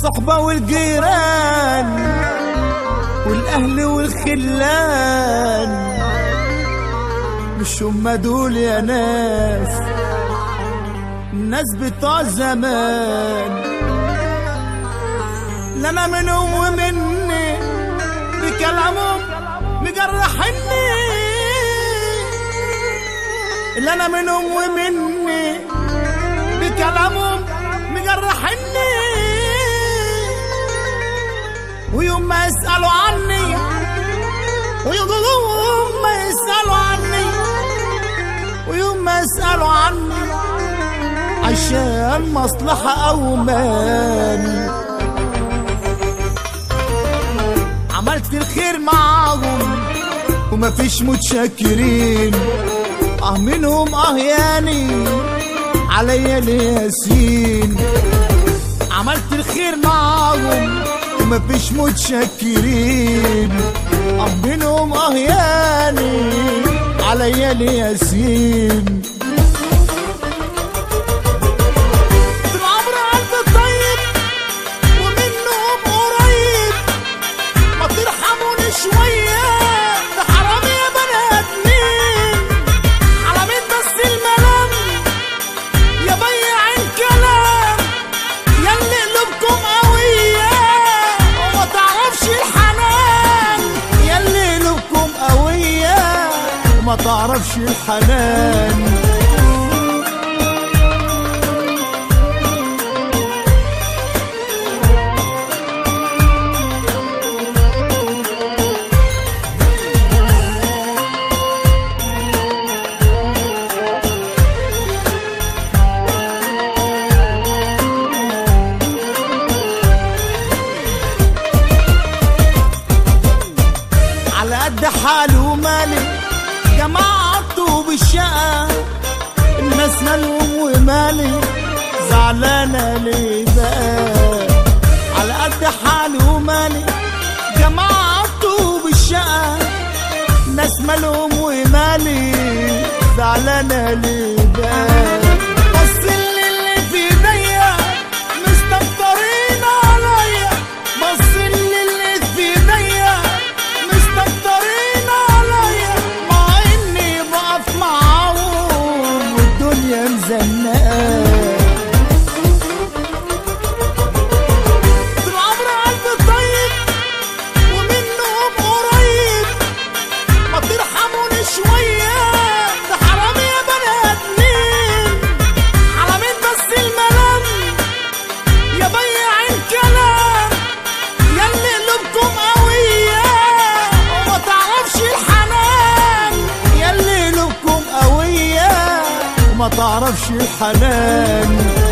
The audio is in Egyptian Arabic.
الصحبة والجيران والأهل والخلان مش هما دول يا ناس الناس بتوع زمان لا انا منهم ومني بكلامهم مجرحني لا انا منهم ومني بكلامهم مجرحني ويوم ما يسألوا عني ويوم ما يسألوا عني ويوم ما يسألوا عني عشان مصلحة أو مال عملت الخير معاهم ومفيش متشكرين اه منهم اه ياني عليا الياسين عملت الخير معاهم ومفيش متشكرين اه منهم اه ياني عليا الياسين طول عمري قلبي طيب ومنهم قريب ما ترحموني شوية ده حرام يا بني آدمين على مين بس الملام يا بيع الكلام يا اللي قلوبكم قوية وما تعرفش الحنان يا اللي قلوبكم قوية وما تعرفش الحنان على قد حاله ومالي جماعته بالشقة الناس مالهم ومالي زعلانة ليه بقى على قد حاله ومالي جماعته بالشقة الناس مالهم ومالي زعلانة ليه بقى بص اللي اللي في ايديا مستكترين عليا بص اللي اللي في ايديا مستكترين عليا مع اني بقف معاهم والدنيا مزنقه طول عمري قلبي طيب ومنهم قريب ما ترحموني شوية ده حرام يا بني آدمين على مين بس الملام يا بيع الكلام يا اللي قلوبكم قوية وما تعرفش الحنان يا اللي قلوبكم قوية وما تعرفش الحنان